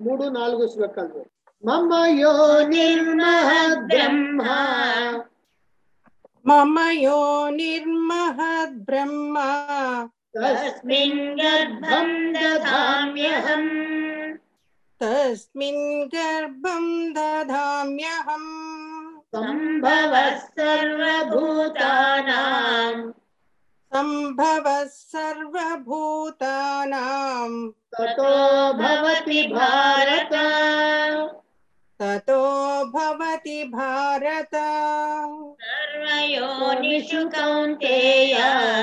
మూడు నాలుగు శ్లోకాలు మమ యో నిర్మహద్బ్రహ్మ మమ యో నిర్మహద్బ్రహ్మ తస్మిన్ గర్భం దధామ్యహం తస్మిన్ గర్భం దధామ్యహం సంభవ సర్వభూతానాం సంభవ సర్వభూతానాం తతో భవతి భారత తతో భవతి భారత సర్వయోనిషు కౌంతేయ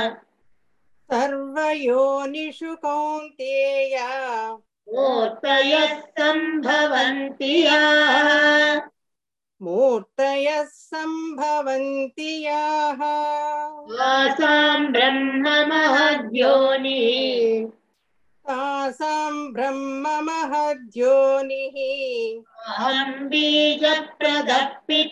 సర్వయోనిషు కౌంతేయ మూర్తయ సంభవంతి యాః. మూర్తయ సంభవంతి యాః ఆసాం బ్రహ్మ మహద్యోని తాసాం బ్రహ్మ మహద్యోనిః అహం బీజ ప్రదప్పిత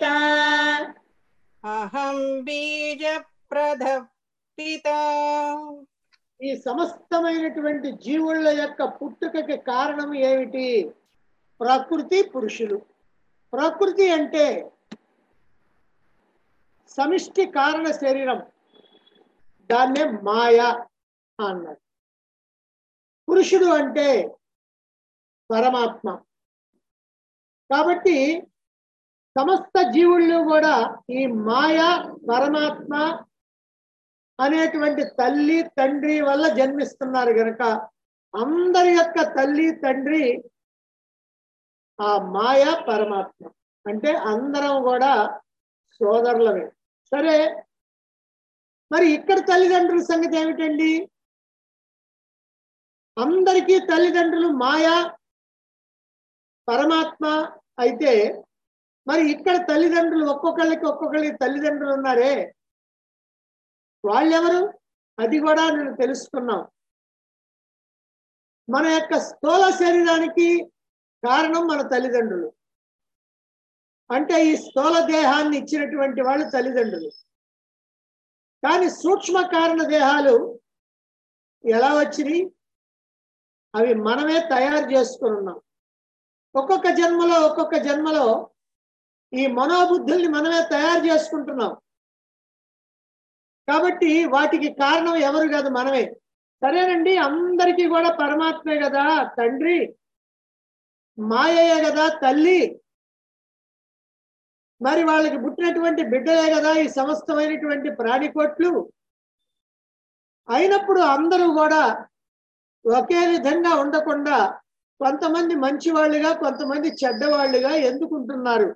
అహం బీజ ప్రదపిత ఈ సమస్తమైనటువంటి జీవుల యొక్క పుట్టుకకి కారణం ఏమిటి ప్రకృతి పురుషులు ప్రకృతి అంటే సమిష్టి కారణ శరీరం దాన్నే మాయ అన్నారు పురుషుడు అంటే పరమాత్మ కాబట్టి సమస్త జీవుళ్ళు కూడా ఈ మాయ పరమాత్మ అనేటువంటి తల్లి తండ్రి వల్ల జన్మిస్తున్నారు గనక అందరి యొక్క తల్లి తండ్రి ఆ మాయ పరమాత్మ అంటే అందరం కూడా సోదరులమే సరే మరి ఇక్కడ తల్లిదండ్రుల సంగతి ఏమిటండి అందరికీ తల్లిదండ్రులు మాయ పరమాత్మ అయితే మరి ఇక్కడ తల్లిదండ్రులు ఒక్కొక్కళ్ళకి ఒక్కొక్కళ్ళకి తల్లిదండ్రులు ఉన్నారే వాళ్ళెవరు అది కూడా నేను తెలుసుకున్నాం మన యొక్క స్థూల శరీరానికి కారణం మన తల్లిదండ్రులు అంటే ఈ స్థూల దేహాన్ని ఇచ్చినటువంటి వాళ్ళు తల్లిదండ్రులు కానీ సూక్ష్మ కారణ దేహాలు ఎలా వచ్చినాయి అవి మనమే తయారు చేసుకుని ఉన్నాం ఒక్కొక్క జన్మలో ఒక్కొక్క జన్మలో ఈ మనోబుద్ధుల్ని మనమే తయారు చేసుకుంటున్నాం కాబట్టి వాటికి కారణం ఎవరు కాదు మనమే సరేనండి అందరికీ కూడా పరమాత్మే కదా తండ్రి మాయయే కదా తల్లి మరి వాళ్ళకి పుట్టినటువంటి బిడ్డలే కదా ఈ సమస్తమైనటువంటి ప్రాణికోట్లు అయినప్పుడు అందరూ కూడా ఒకే విధంగా ఉండకుండా కొంతమంది మంచి వాళ్ళుగా కొంతమంది చెడ్డవాళ్ళుగా ఎందుకుంటున్నారు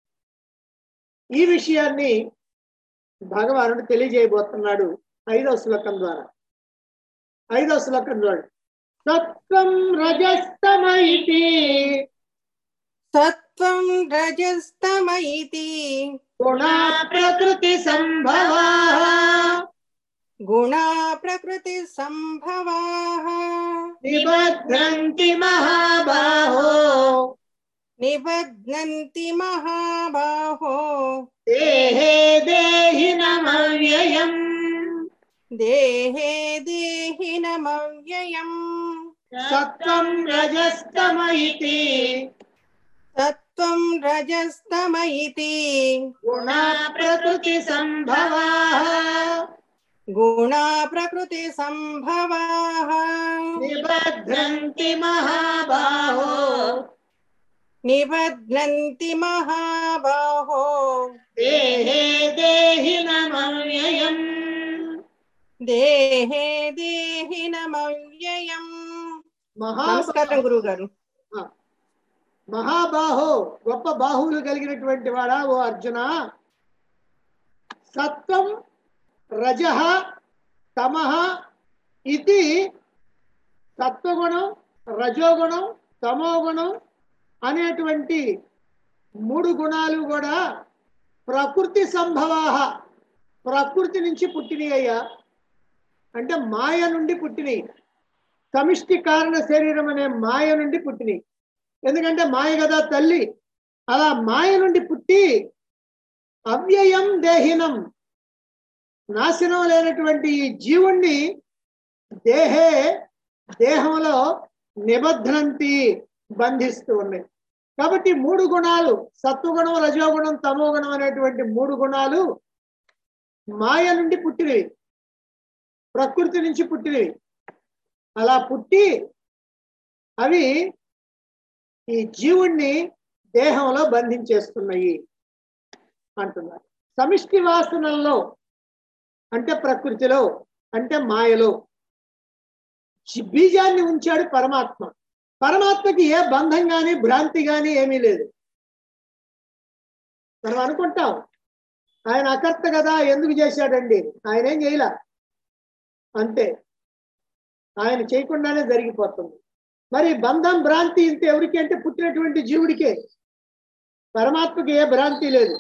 ఈ విషయాన్ని భగవానుడు తెలియజేయబోతున్నాడు ఐదవ శ్లోకం ద్వారా ఐదవ శ్లోకం ద్వారా సత్వం రజస్తమైతి సత్వం రజస్తమ ఇతి గుణా ప్రకృతి సంభవా గుణా ప్రకృతి సంభవాః నిబధ్నంతి మహాబాహో నిబధ్నంతి మహాబాహో దేహే దేహినమవ్యయం దేహే దేహినమవ్యయం సత్వం రజస్తమైతి సత్వం రజస్తమ ఇతి గుణా ప్రకృతి సంభవా గుణా ప్రకృతి సంభవాః నిబధ్నంతి మహాబాహో నిబధ్నంతి మహాబాహో దేహే దేహినమవ్యయం దేహే దేహినమవ్యయం మహా నమస్కారం గురువు గారు మహాబాహో గొప్ప బాహువులు కలిగినటువంటి వాడా ఓ అర్జున సత్వం రజ తమః ఇది సత్వగుణం రజోగుణం తమోగుణం అనేటువంటి మూడు గుణాలు కూడా ప్రకృతి సంభవాహ ప్రకృతి నుంచి పుట్టినవి అయ్యా అంటే మాయ నుండి పుట్టినవి సమిష్టి కారణ శరీరం అనే మాయ నుండి పుట్టినవి ఎందుకంటే మాయ కదా తల్లి అలా మాయ నుండి పుట్టి అవ్యయం దేహినం నాశనం లేనటువంటి ఈ జీవుణ్ణి దేహే దేహంలో నిబధ్నంతి బంధిస్తూ ఉన్నాయి కాబట్టి ఈ మూడు గుణాలు సత్వగుణం రజోగుణం తమోగుణం అనేటువంటి మూడు గుణాలు మాయ నుండి పుట్టినవి ప్రకృతి నుంచి పుట్టినవి అలా పుట్టి అవి ఈ జీవుణ్ణి దేహంలో బంధించేస్తున్నాయి అంటున్నారు సమిష్టి వాసనల్లో అంటే ప్రకృతిలో అంటే మాయలో జి- బీజాన్ని ఉంచాడు పరమాత్మ పరమాత్మకి ఏ బంధం కానీ భ్రాంతి కానీ ఏమీ లేదు మనం అనుకుంటాం ఆయన అకర్త కదా ఎందుకు చేశాడండి ఆయన ఏం చేయలే అంతే ఆయన చేయకుండానే జరిగిపోతుంది మరి బంధం భ్రాంతి ఇంత ఎవరికి అంటే పుట్టినటువంటి జీవుడికే పరమాత్మకి ఏ భ్రాంతి లేదు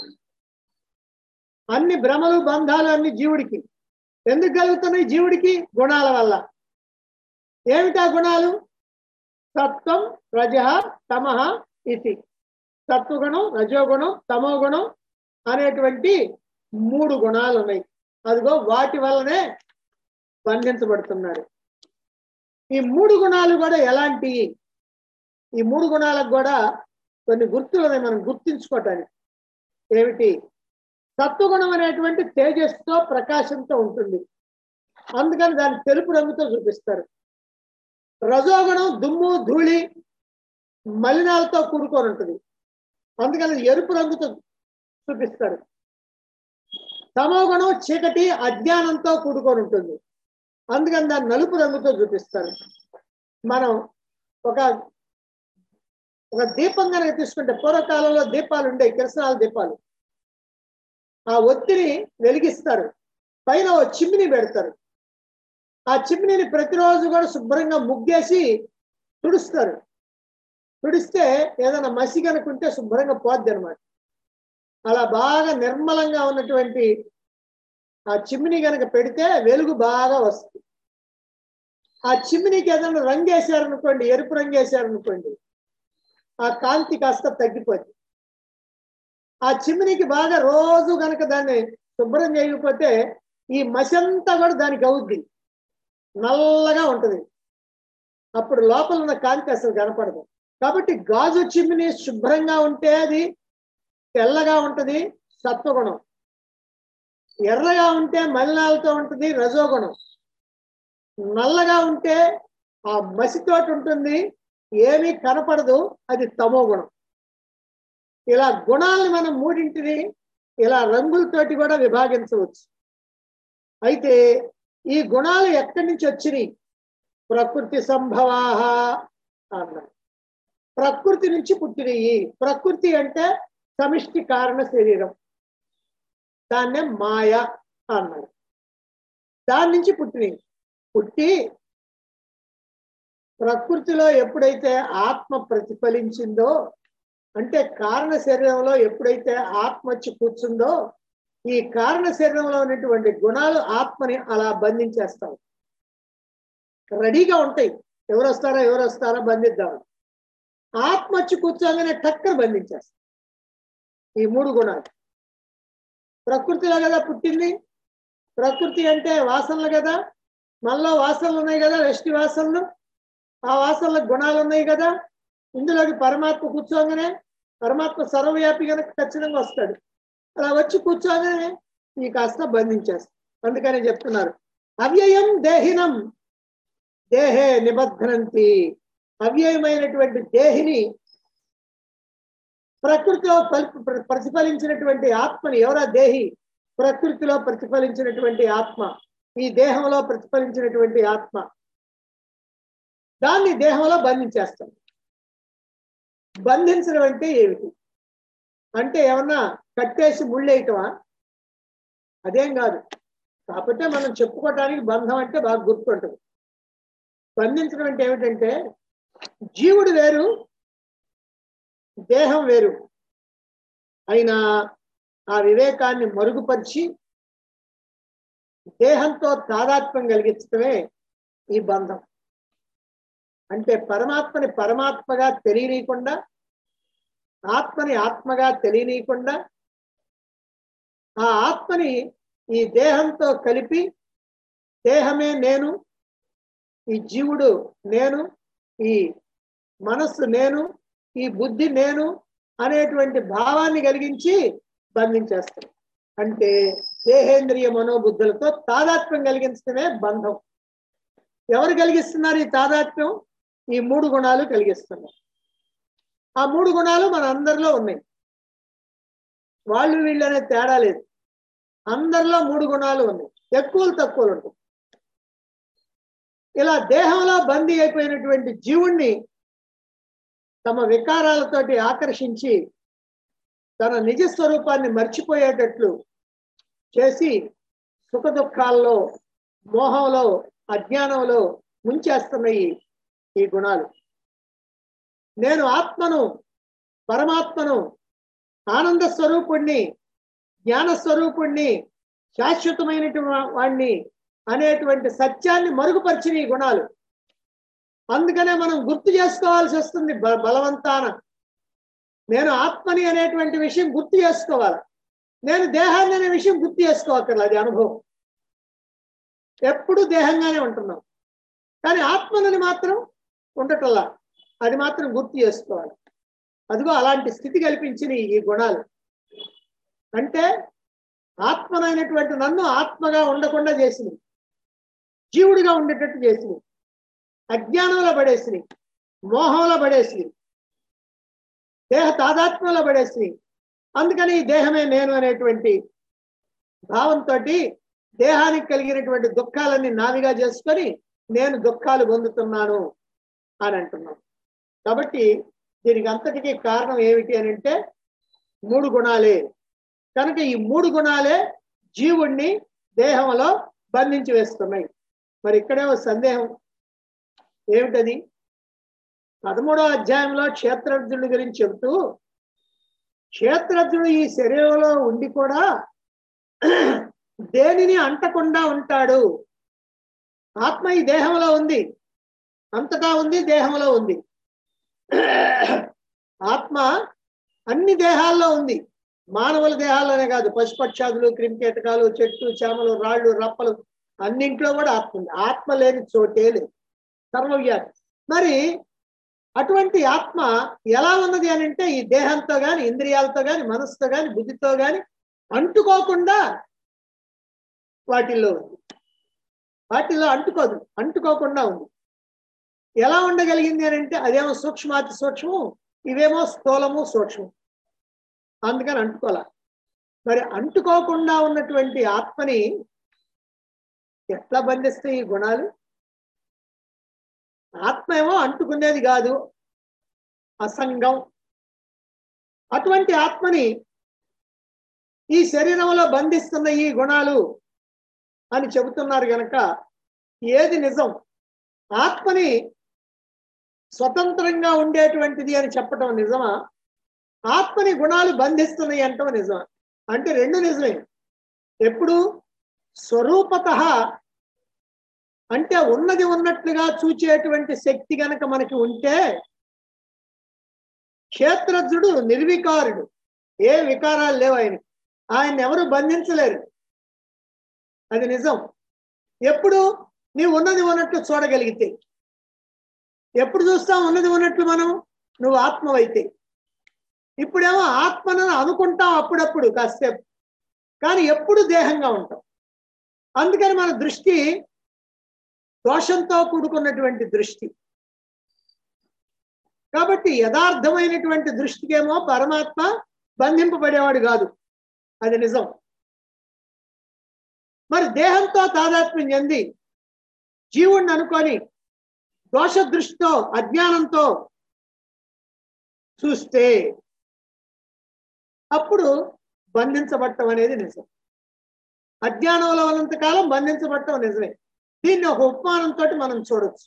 అన్ని భ్రమలు బంధాలు అన్ని జీవుడికి ఎందుకు కలుగుతున్నాయి జీవుడికి గుణాల వల్ల ఏమిటా గుణాలు సత్వం రజ తమః ఇది సత్వగుణం రజోగుణం తమోగుణం అనేటువంటి మూడు గుణాలు ఉన్నాయి అదిగో వాటి వల్లనే బంధించబడుతున్నాడు ఈ మూడు గుణాలు కూడా ఎలాంటివి ఈ మూడు గుణాలకు కూడా కొన్ని గుర్తులు ఉన్నాయి మనం గుర్తించుకోవటానికి ఏమిటి సత్వగుణం అనేటువంటి తేజస్తో ప్రకాశంతో ఉంటుంది అందుకని దాన్ని తెలుపు రంగుతో చూపిస్తారు రజోగుణం దుమ్ము ధూళి మలినాలతో కూడుకొని ఉంటుంది అందుకని అది ఎరుపు రంగుతో చూపిస్తారు తమోగుణం చీకటి అజ్ఞానంతో కూడుకొని ఉంటుంది అందుకని దాన్ని నలుపు రంగుతో చూపిస్తారు మనం ఒక ఒక దీపం కనుక తీసుకుంటే పూర్వకాలంలో దీపాలు ఉండేవి కిరసనాల దీపాలు ఆ ఒత్తిని వెలిగిస్తారు పైన ఓ చిమ్మిని పెడతారు ఆ చిమ్మిని ప్రతిరోజు కూడా శుభ్రంగా ముగ్గేసి తుడుస్తారు తుడిస్తే ఏదైనా మసి కనుకుంటే శుభ్రంగా పోద్ది అనమాట అలా బాగా నిర్మలంగా ఉన్నటువంటి ఆ చిమ్మిని కనుక పెడితే వెలుగు బాగా వస్తుంది ఆ చిమ్మినికి ఏదైనా రంగు వేసారనుకోండి ఎరుపు రంగు వేసారనుకోండి ఆ కాంతి కాస్త తగ్గిపోద్ది ఆ చిమ్మినికి బాగా రోజు కనుక దాన్ని శుభ్రం చేయకపోతే ఈ మసి అంతా కూడా దానికి అవుద్ది నల్లగా ఉంటుంది అప్పుడు లోపల ఉన్న కాంతి అసలు కనపడదు కాబట్టి గాజు చిమ్మిని శుభ్రంగా ఉంటే అది తెల్లగా ఉంటది సత్వగుణం ఎర్రగా ఉంటే మలినాలతో ఉంటుంది రజోగుణం నల్లగా ఉంటే ఆ మసితోటి ఉంటుంది ఏమీ కనపడదు అది తమో గుణం ఇలా గుణాలను మనం మూడింటిని ఇలా రంగులతోటి కూడా విభాగించవచ్చు అయితే ఈ గుణాలు ఎక్కడి నుంచి వచ్చినాయి ప్రకృతి సంభవాహ అన్నారు ప్రకృతి నుంచి పుట్టినయి ప్రకృతి అంటే సమిష్టి కారణ శరీరం దాన్నే మాయ అన్నారు దాని నుంచి పుట్టినయి పుట్టి ప్రకృతిలో ఎప్పుడైతే ఆత్మ ప్రతిఫలించిందో అంటే కారణ శరీరంలో ఎప్పుడైతే ఆత్మ వచ్చి కూర్చుందో ఈ కారణ శరీరంలో ఉన్నటువంటి గుణాలు ఆత్మని అలా బంధించేస్తాయి రెడీగా ఉంటాయి ఎవరు వస్తారా ఎవరు వస్తారా బంధిద్దాం ఆత్మ వచ్చి కూర్చోగానే టక్కన బంధించేస్తాయి ఈ మూడు గుణాలు ప్రకృతిలో కదా పుట్టింది ప్రకృతి అంటే వాసనలు కదా మనలో వాసనలు ఉన్నాయి కదా వెష్టి వాసనలు ఆ వాసనలకు గుణాలు ఉన్నాయి కదా ఇందులోకి పరమాత్మ కూర్చోగానే పరమాత్మ సర్వవ్యాపి కనుక ఖచ్చితంగా వస్తాడు అలా వచ్చి కూర్చోగానే ఈ కాస్త బంధించేస్తాడు అందుకని చెప్తున్నారు అవ్యయం దేహినం దేహే నిబధ్నంతి అవ్యయమైనటువంటి దేహిని ప్రకృతిలో పలి- ప్ర- ప్రతిఫలించినటువంటి ఆత్మని ఎవరా దేహి ప్రకృతిలో ప్రతిఫలించినటువంటి ఆత్మ ఈ దేహంలో ప్రతిఫలించినటువంటి ఆత్మ దాన్ని దేహంలో బంధించేస్తాం బంధించడం అంటే ఏమిటి అంటే ఏమన్నా కట్టేసి ముళ్ళేయటమా అదేం కాదు కాకపోతే మనం చెప్పుకోవటానికి బంధం అంటే బాగా గుర్తుంటుంది బంధించడం అంటే ఏమిటంటే జీవుడు వేరు దేహం వేరు అయినా ఆ వివేకాన్ని మరుగుపరిచి దేహంతో తాదాత్మ్యం కలిగించడమే ఈ బంధం అంటే పరమాత్మని పరమాత్మగా తెలియనీయకుండా ఆత్మని ఆత్మగా తెలియనీయకుండా ఆ ఆత్మని ఈ దేహంతో కలిపి దేహమే నేను ఈ జీవుడు నేను ఈ మనస్సు నేను ఈ బుద్ధి నేను అనేటువంటి భావాన్ని కలిగించి బంధించేస్తాం అంటే దేహేంద్రియ మనోబుద్ధులతో తాదాత్మ్యం కలిగించడమే బంధం ఎవరు కలిగిస్తున్నారు ఈ తాదాత్మ్యం ఈ మూడు గుణాలు కలిగిస్తున్నారు ఆ మూడు గుణాలు మన అందరిలో ఉన్నాయి వాళ్ళు వీళ్ళు అనే తేడా లేదు అందరిలో మూడు గుణాలు ఉన్నాయి ఎక్కువలు తక్కువలు ఉంటాయి ఇలా దేహంలో బందీ అయిపోయినటువంటి జీవుణ్ణి తమ వికారాలతోటి ఆకర్షించి తన నిజ స్వరూపాన్ని మర్చిపోయేటట్లు చేసి సుఖ దుఃఖాల్లో మోహంలో అజ్ఞానంలో ముంచేస్తున్నాయి ఈ గుణాలు నేను ఆత్మను పరమాత్మను ఆనంద స్వరూపుణ్ణి జ్ఞాన స్వరూపుణ్ణి శాశ్వతమైనటువంటి వాణ్ణి అనేటువంటి సత్యాన్ని మరుగుపరిచిన ఈ గుణాలు అందుకనే మనం గుర్తు చేసుకోవాల్సి వస్తుంది బ బలవంతాన నేను ఆత్మని అనేటువంటి విషయం గుర్తు చేసుకోవాలి నేను దేహాన్ని అనే విషయం గుర్తు చేసుకోవక్కర్లేదు అది అనుభవం ఎప్పుడు దేహంగానే ఉంటున్నాం కానీ ఆత్మనని మాత్రం ఉండటల్లా అది మాత్రం గుర్తు చేసుకోవాలి అదిగో అలాంటి స్థితి కల్పించిన ఈ గుణాలు అంటే ఆత్మనైనటువంటి నన్ను ఆత్మగా ఉండకుండా చేసింది జీవుడిగా ఉండేటట్టు చేసింది అజ్ఞానంలో పడేసింది మోహంలో పడేసింది దేహ తాదాత్మ్యంలో పడేసింది అందుకని ఈ దేహమే నేను అనేటువంటి భావంతో దేహానికి కలిగినటువంటి దుఃఖాలన్నీ నావిగా చేసుకొని నేను దుఃఖాలు పొందుతున్నాను అని అంటున్నాం కాబట్టి దీనికి అంతటికీ కారణం ఏమిటి అని అంటే మూడు గుణాలే కనుక ఈ మూడు గుణాలే జీవుణ్ణి దేహంలో బంధించి వేస్తున్నాయి మరి ఇక్కడే ఒక సందేహం ఏమిటది పదమూడో అధ్యాయంలో క్షేత్రజ్ఞుడి గురించి చెబుతూ క్షేత్రజ్ఞుడు ఈ శరీరంలో ఉండి కూడా దేనిని అంటకుండా ఉంటాడు ఆత్మ ఈ దేహంలో ఉంది అంతటా ఉంది దేహంలో ఉంది ఆత్మ అన్ని దేహాల్లో ఉంది మానవుల దేహాల్లోనే కాదు పశుపక్షాదులు క్రిమికీటకాలు చెట్టు చేమలు రాళ్ళు రప్పలు అన్నింట్లో కూడా ఆత్మ ఉంది ఆత్మ లేని చోటే లేదు సర్వవ్యాధి మరి అటువంటి ఆత్మ ఎలా ఉన్నది అని అంటే ఈ దేహంతో గాని ఇంద్రియాలతో గాని మనసుతో గాని బుద్ధితో గాని అంటుకోకుండా వాటిల్లో ఉంది వాటిల్లో అంటుకోదు అంటుకోకుండా ఉంది ఎలా ఉండగలిగింది అని అంటే అదేమో సూక్ష్మాతి సూక్ష్మం ఇవేమో స్థూలము సూక్ష్మం అందుకని అంటుకోలే మరి అంటుకోకుండా ఉన్నటువంటి ఆత్మని ఎట్లా బంధిస్తాయి ఈ గుణాలు ఆత్మ ఏమో అంటుకునేది కాదు అసంగం అటువంటి ఆత్మని ఈ శరీరంలో బంధిస్తున్న ఈ గుణాలు అని చెబుతున్నారు గనక ఏది నిజం ఆత్మని స్వతంత్రంగా ఉండేటువంటిది అని చెప్పటం నిజమా ఆత్మని గుణాలు బంధిస్తున్నాయి అంటాం నిజమా అంటే రెండు నిజమే ఎప్పుడు స్వరూపత అంటే ఉన్నది ఉన్నట్లుగా చూచేటువంటి శక్తి గనక మనకి ఉంటే క్షేత్రజ్ఞుడు నిర్వికారుడు ఏ వికారాలు లేవు ఆయన ఆయన ఎవరు బంధించలేరు అది నిజం ఎప్పుడు నీవు ఉన్నది ఉన్నట్లు చూడగలిగితే ఎప్పుడు చూస్తాం ఉన్నది ఉన్నట్లు మనం నువ్వు ఆత్మవైతే ఇప్పుడేమో ఆత్మను అనుకుంటాం అప్పుడప్పుడు కాసేపు కానీ ఎప్పుడు దేహంగా ఉంటాం అందుకని మన దృష్టి దోషంతో కూడుకున్నటువంటి దృష్టి కాబట్టి యథార్థమైనటువంటి దృష్టికేమో పరమాత్మ బంధింపబడేవాడు కాదు అది నిజం మరి దేహంతో తాదాత్మ్యం చెంది జీవుణ్ణి అనుకొని దోష దృష్టితో అజ్ఞానంతో చూస్తే అప్పుడు బంధించబట్టం అనేది నిజం అజ్ఞానంలో ఉన్నంతకాలం బంధించబట్టం నిజమే దీన్ని ఒక ఉపమానంతో మనం చూడొచ్చు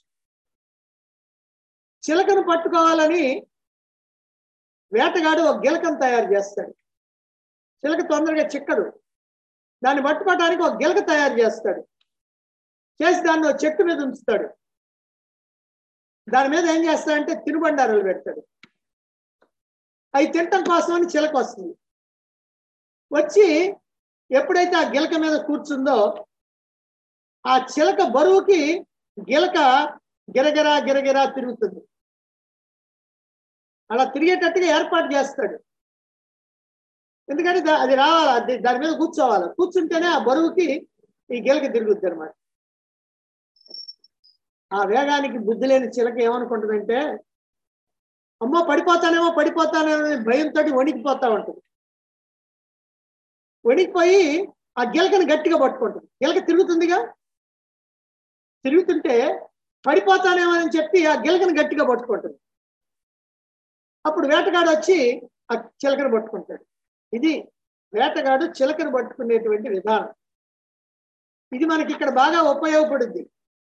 చిలకను పట్టుకోవాలని వేటగాడు ఒక గిలకను తయారు చేస్తాడు చిలక తొందరగా చిక్కదు దాన్ని పట్టుకోవడానికి ఒక గిలక తయారు చేస్తాడు చేసి దాన్ని ఒక చెట్టు మీద ఉంచుతాడు దాని మీద ఏం చేస్తాడంటే తినుబండారాలు పెడతాడు అవి తినటం కోసమని చిలక వస్తుంది వచ్చి ఎప్పుడైతే ఆ గిలక మీద కూర్చుందో ఆ చిలక బరువుకి గిలక గిరగిరా గిరగిరా తిరుగుతుంది అలా తిరిగేటట్టుగా ఏర్పాటు చేస్తాడు ఎందుకంటే దా- అది రావాలి అది దాని మీద కూర్చోవాలి కూర్చుంటేనే ఆ బరువుకి ఈ గిలక తిరుగుద్ది అనమాట ఆ వేగానికి బుద్ధి లేని చిలక ఏమనుకుంటుందంటే అమ్మో పడిపోతానేమో పడిపోతానేమో అనే భయంతో వణికిపోతా ఉంటుంది వణికిపోయి ఆ గిలకని గట్టిగా పట్టుకుంటుంది గిలక తిరుగుతుందిగా తిరుగుతుంటే పడిపోతానేమో అని చెప్పి ఆ గిలకని గట్టిగా పట్టుకుంటుంది అప్పుడు వేటగాడు వచ్చి ఆ చిలకను పట్టుకుంటాడు ఇది వేటగాడు చిలకను పట్టుకునేటువంటి విధానం ఇది మనకి ఇక్కడ బాగా ఉపయోగపడుద్ది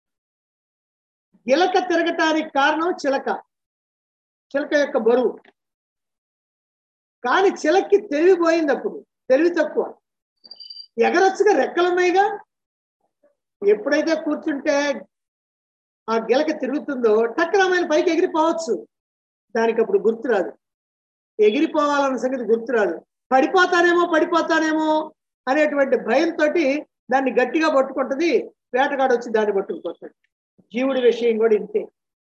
గిలక తిరగటానికి కారణం చిలక చిలక యొక్క బరువు కానీ చిలక్కి తెలివి పోయింది అప్పుడు తెలివి తక్కువ ఎగరొచ్చుగా రెక్కలున్నాయిగా ఎప్పుడైతే కూర్చుంటే ఆ గిలక తిరుగుతుందో టక్కరమైన పైకి ఎగిరిపోవచ్చు దానికి అప్పుడు గుర్తురాదు ఎగిరిపోవాలన్న సంగతి గుర్తురాదు పడిపోతానేమో పడిపోతానేమో అనేటువంటి భయంతో దాన్ని గట్టిగా పట్టుకుంటది వేటగాడు వచ్చి దాన్ని పట్టుకుపోతాడు జీవుడి విషయం కూడా ఇంతే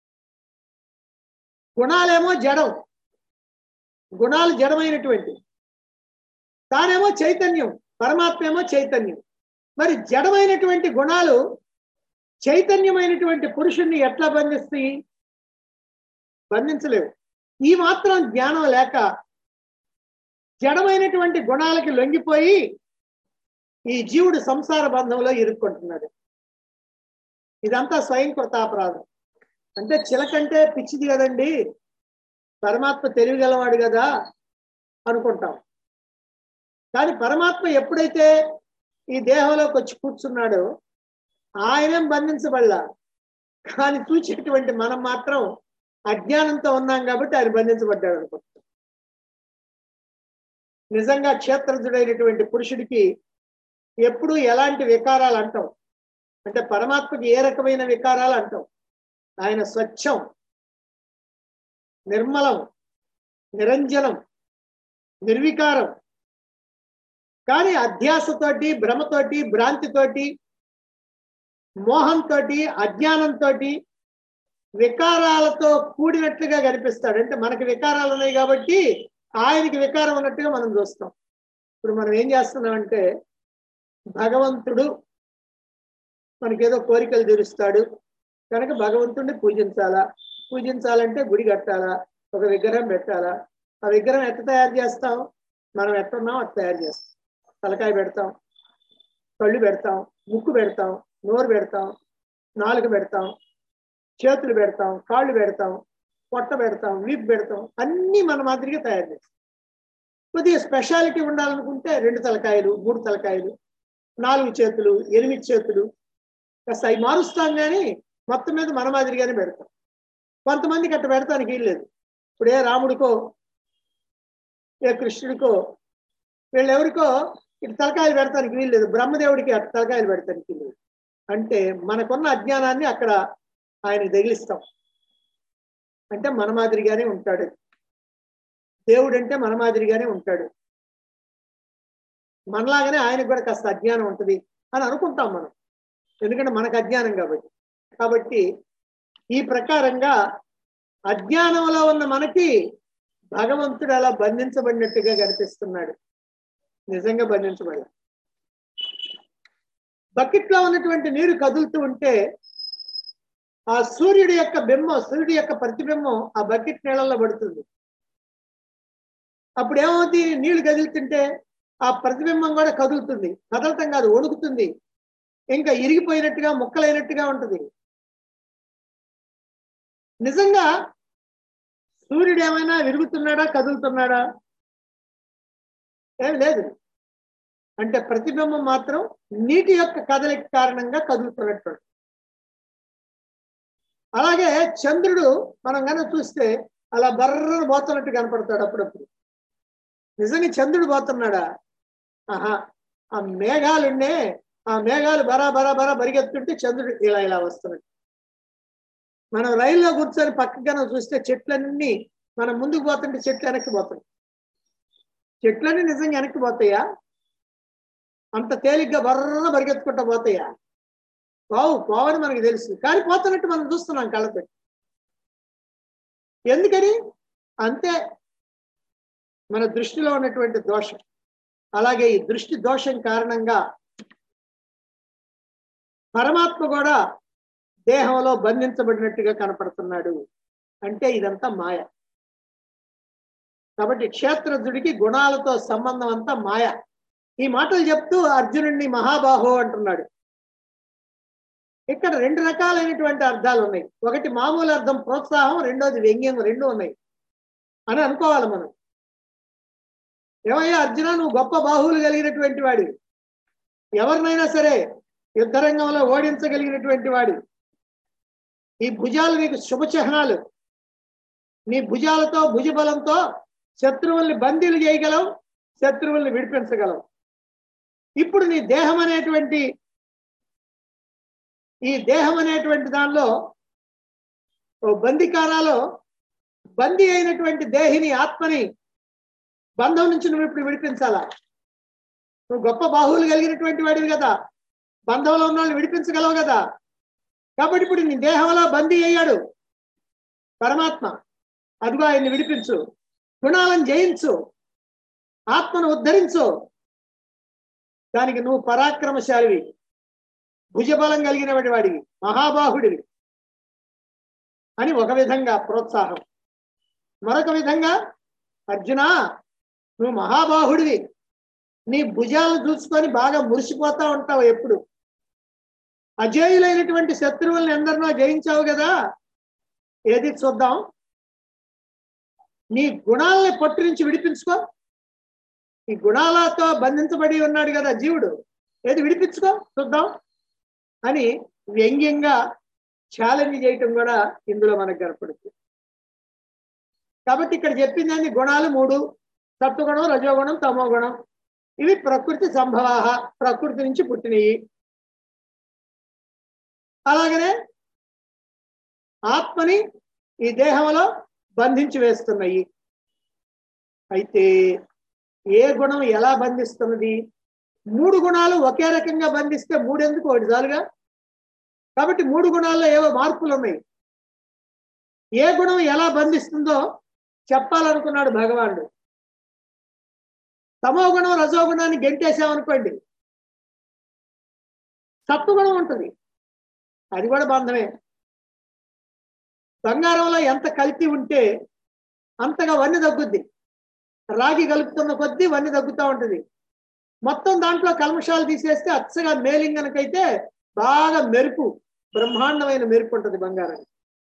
గుణాలేమో జడం గుణాలు జడమైనటువంటి తానేమో చైతన్యం పరమాత్మ ఏమో చైతన్యం మరి జడమైనటువంటి గుణాలు చైతన్యమైనటువంటి పురుషుణ్ణి ఎట్లా బంధిస్తాయి బంధించలేవు ఈ మాత్రం జ్ఞానం లేక జడమైనటువంటి గుణాలకి లొంగిపోయి ఈ జీవుడు సంసార బంధంలో ఇరుక్కుంటున్నాడు ఇదంతా స్వయం కృతాపరాధం అంటే చిలకంటే పిచ్చిది కదండి పరమాత్మ తెలివిగలవాడు కదా అనుకుంటాం కానీ పరమాత్మ ఎప్పుడైతే ఈ దేహంలోకి వచ్చి కూర్చున్నాడో ఆయనేం బంధించబడలా కానీ చూసేటువంటి మనం మాత్రం అజ్ఞానంతో ఉన్నాం కాబట్టి ఆయన బంధించబడ్డాడు అనుకుంటాం నిజంగా క్షేత్రజుడైనటువంటి పురుషుడికి ఎప్పుడు ఎలాంటి వికారాలు అంటాం అంటే పరమాత్మకి ఏ రకమైన వికారాలు అంటాం ఆయన స్వచ్ఛం నిర్మలం నిరంజనం నిర్వికారం కానీ అధ్యాసతోటి భ్రమతోటి భ్రాంతితోటి మోహంతో అజ్ఞానంతో వికారాలతో కూడినట్లుగా కనిపిస్తాడు అంటే మనకి వికారాలు ఉన్నాయి కాబట్టి ఆయనకి వికారం ఉన్నట్టుగా మనం చూస్తాం ఇప్పుడు మనం ఏం చేస్తున్నామంటే భగవంతుడు మనకేదో కోరికలు తీరుస్తాడు కనుక భగవంతుడిని పూజించాలా పూజించాలంటే గుడి కట్టాలా ఒక విగ్రహం పెట్టాలా ఆ విగ్రహం ఎట్లా తయారు చేస్తాం మనం ఎట్టున్నాం అట్లా తయారు చేస్తాం తలకాయ పెడతాం కళ్ళు పెడతాం ముక్కు పెడతాం నోరు పెడతాం నాలుక పెడతాం చేతులు పెడతాం కాళ్ళు పెడతాం పొట్ట పెడతాం వీపు పెడతాం అన్నీ మన మాదిరిగా తయారు చేస్తాం కొద్దిగా స్పెషాలిటీ ఉండాలనుకుంటే రెండు తలకాయలు మూడు తలకాయలు నాలుగు చేతులు ఎనిమిది చేతులు కాస్త అవి మారుస్తాం కానీ మొత్తం మీద మన మాదిరిగానే పెడతాం కొంతమందికి అట్ట పెడతానికి వీల్లేదు ఇప్పుడు ఏ రాముడికో ఏ కృష్ణుడికో వీళ్ళెవరికో ఇటు తలకాయలు పెడతానికి వీల్లేదు బ్రహ్మదేవుడికి అటు తలకాయలు పెడతానికి వీల్లేదు అంటే మనకున్న అజ్ఞానాన్ని అక్కడ ఆయనకు తగిలిస్తాం అంటే మన మాదిరిగానే ఉంటాడు దేవుడు అంటే మన మాదిరిగానే ఉంటాడు మనలాగానే ఆయనకు కూడా కాస్త అజ్ఞానం ఉంటుంది అని అనుకుంటాం మనం ఎందుకంటే మనకు అజ్ఞానం కాబట్టి కాబట్టి ఈ ప్రకారంగా అజ్ఞానంలో ఉన్న మనకి భగవంతుడు అలా బంధించబడినట్టుగా కనిపిస్తున్నాడు నిజంగా బంధించబడి బకెట్లో ఉన్నటువంటి నీరు కదులుతూ ఉంటే ఆ సూర్యుడి యొక్క బింబం సూర్యుడి యొక్క ప్రతిబింబం ఆ బకెట్ నీళ్ళల్లో పడుతుంది అప్పుడు ఏమవుతుంది నీళ్లు కదులుతుంటే ఆ ప్రతిబింబం కూడా కదులుతుంది కదలటం కాదు వణుకుతుంది ఇంకా ఇరిగిపోయినట్టుగా ముక్కలైనట్టుగా ఉంటుంది నిజంగా సూర్యుడు ఏమైనా విరుగుతున్నాడా కదులుతున్నాడా ఏం లేదు అంటే ప్రతిబింబం మాత్రం నీటి యొక్క కదలిక కారణంగా కదులుతున్నట్టు అలాగే చంద్రుడు మనం కనుక చూస్తే అలా బర్రను పోతున్నట్టు కనపడతాడు అప్పుడప్పుడు నిజంగా చంద్రుడు పోతున్నాడా ఆహా ఆ మేఘాలుండే ఆ మేఘాలు బరా బరా బరా పరిగెత్తుంటే చంద్రుడు ఇలా ఇలా వస్తున్నాడు మనం రైల్లో కూర్చొని పక్కన చూస్తే చెట్లన్నీ మనం ముందుకు పోతుంటే చెట్లు వెనక్కి పోతాయి చెట్లన్నీ నిజంగా వెనక్కి పోతాయా అంత తేలిగ్గా బర్ర పరిగెత్తుకుంటా పోతాయా బావు పోవని మనకు తెలుసు కానీ పోతున్నట్టు మనం చూస్తున్నాం కళ్ళతో ఎందుకని అంతే మన దృష్టిలో ఉన్నటువంటి దోషం అలాగే ఈ దృష్టి దోషం కారణంగా పరమాత్మ కూడా దేహంలో బంధించబడినట్టుగా కనపడుతున్నాడు అంటే ఇదంతా మాయ కాబట్టి క్షేత్రజుడికి గుణాలతో సంబంధం అంతా మాయ ఈ మాటలు చెప్తూ అర్జునుడిని మహాబాహో అంటున్నాడు ఇక్కడ రెండు రకాలైనటువంటి అర్థాలు ఉన్నాయి ఒకటి మామూలు అర్థం ప్రోత్సాహం రెండోది వ్యంగ్యం రెండు ఉన్నాయి అని అనుకోవాలి మనం ఏమయ్యా అర్జున నువ్వు గొప్ప బాహువులు కలిగినటువంటి వాడి ఎవరినైనా సరే యుద్ధరంగంలో ఓడించగలిగినటువంటి వాడి ఈ భుజాలు నీకు శుభ చిహ్నాలు నీ భుజాలతో భుజబలంతో శత్రువుల్ని బందీలు చేయగలవు శత్రువుల్ని విడిపించగలవు ఇప్పుడు నీ దేహం అనేటువంటి ఈ దేహం అనేటువంటి దానిలో ఓ బందికానాలో బందీ అయినటువంటి దేహిని ఆత్మని బంధం నుంచి నువ్వు ఇప్పుడు విడిపించాలా నువ్వు గొప్ప బాహువులు కలిగినటువంటి వాడివి కదా బంధంలో ఉన్న వాళ్ళని విడిపించగలవు కదా కాబట్టి ఇప్పుడు నీ దేహంలో బందీ అయ్యాడు పరమాత్మ అదిగో ఆయన్ని విడిపించు గుణాలను జయించు ఆత్మను ఉద్ధరించు దానికి నువ్వు పరాక్రమశాలివి భుజబలం కలిగిన వాడివి మహాబాహుడివి అని ఒక విధంగా ప్రోత్సాహం మరొక విధంగా అర్జున నువ్వు మహాబాహుడివి నీ భుజాలు చూసుకొని బాగా మురిసిపోతా ఉంటావు ఎప్పుడు అజేయులైనటువంటి శత్రువుల్ని ఎందరినో జయించావు కదా ఏది చూద్దాం నీ గుణాలని పట్టు నుంచి విడిపించుకో ఈ గుణాలతో బంధించబడి ఉన్నాడు కదా జీవుడు ఏది విడిపించుకో చూద్దాం అని వ్యంగ్యంగా ఛాలెంజ్ చేయటం కూడా ఇందులో మనకు కనపడుతుంది కాబట్టి ఇక్కడ చెప్పిందని గుణాలు మూడు సత్వగుణం రజోగుణం తమో గుణం ఇవి ప్రకృతి సంభవాహ ప్రకృతి నుంచి పుట్టినవి అలాగనే ఆత్మని ఈ దేహంలో బంధించి వేస్తున్నాయి అయితే ఏ గుణం ఎలా బంధిస్తున్నది మూడు గుణాలు ఒకే రకంగా బంధిస్తే మూడెందుకు ఒకటి చాలుగా కాబట్టి మూడు గుణాల్లో ఏవో మార్పులు ఉన్నాయి ఏ గుణం ఎలా బంధిస్తుందో చెప్పాలనుకున్నాడు భగవానుడు తమో గుణం రజోగుణాన్ని గెంటేసామనుకోండి సత్వగుణం ఉంటుంది అది కూడా బంధమే బంగారంలో ఎంత కల్తీ ఉంటే అంతగా వన్నె తగ్గుద్ది రాగి కలుపుతున్న కొద్దీ వన్నె తగ్గుతూ ఉంటుంది మొత్తం దాంట్లో కల్మషాలు తీసేస్తే అచ్చగా మేలింగనకైతే బాగా మెరుపు బ్రహ్మాండమైన మెరుపు ఉంటుంది బంగారం